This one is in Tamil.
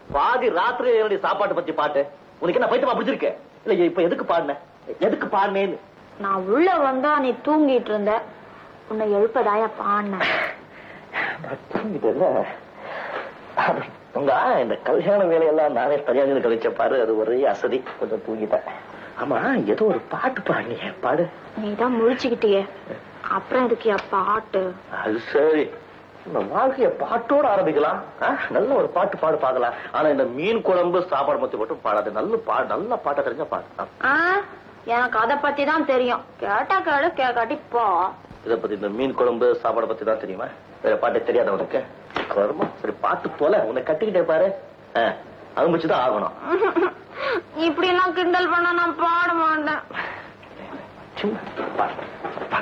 பாதி ராத்திரி என்னுடைய சாப்பாட்டு பத்தி பாட்டு உனக்கு என்ன பைத்தமா பிடிச்சிருக்கு இல்ல இப்ப எதுக்கு பாடின எதுக்கு பாடினேன்னு நான் உள்ள வந்தா நீ தூங்கிட்டு இருந்த உன்னை எழுப்பதாயா பாடினேன் தூங்கிட்டல உங்க இந்த கல்யாண வேலையெல்லாம் நானே தனியாக கழிச்ச பாரு அது ஒரே அசதி கொஞ்சம் தூங்கிட்டேன் ஆமா ஏதோ ஒரு பாட்டு பாடினியே பாடு நீ தான் முழிச்சுக்கிட்டியே அப்புறம் எதுக்கு பாட்டு அது சரி இந்த வாழ்க்கைய பாட்டோட ஆரம்பிக்கலாம் ஆ? நல்ல ஒரு பாட்டு பாடு பார்க்கலாம் ஆனா இந்த மீன் குழம்பு சாப்பாடு பத்தி மட்டும் பாடாது நல்ல பா நல்ல பாட்டை தெரிஞ்ச பாடு ஆ. ஆ எனக்கு அதை பத்தி தான் தெரியும் கேட்டா கேளு கேட்காட்டி போ இத பத்தி இந்த மீன் குழம்பு சாப்பாடு பத்தி தான் தெரியுமா வேற பாட்டு தெரியாத உனக்கு வருமா சரி பாட்டு போல உன்னை கட்டிக்கிட்டே பாரு ஆ, அனுபவிச்சுதான் ஆகணும் இப்படி எல்லாம் கிண்டல் பண்ண நான் பாட மாட்டேன் சும்மா பாடு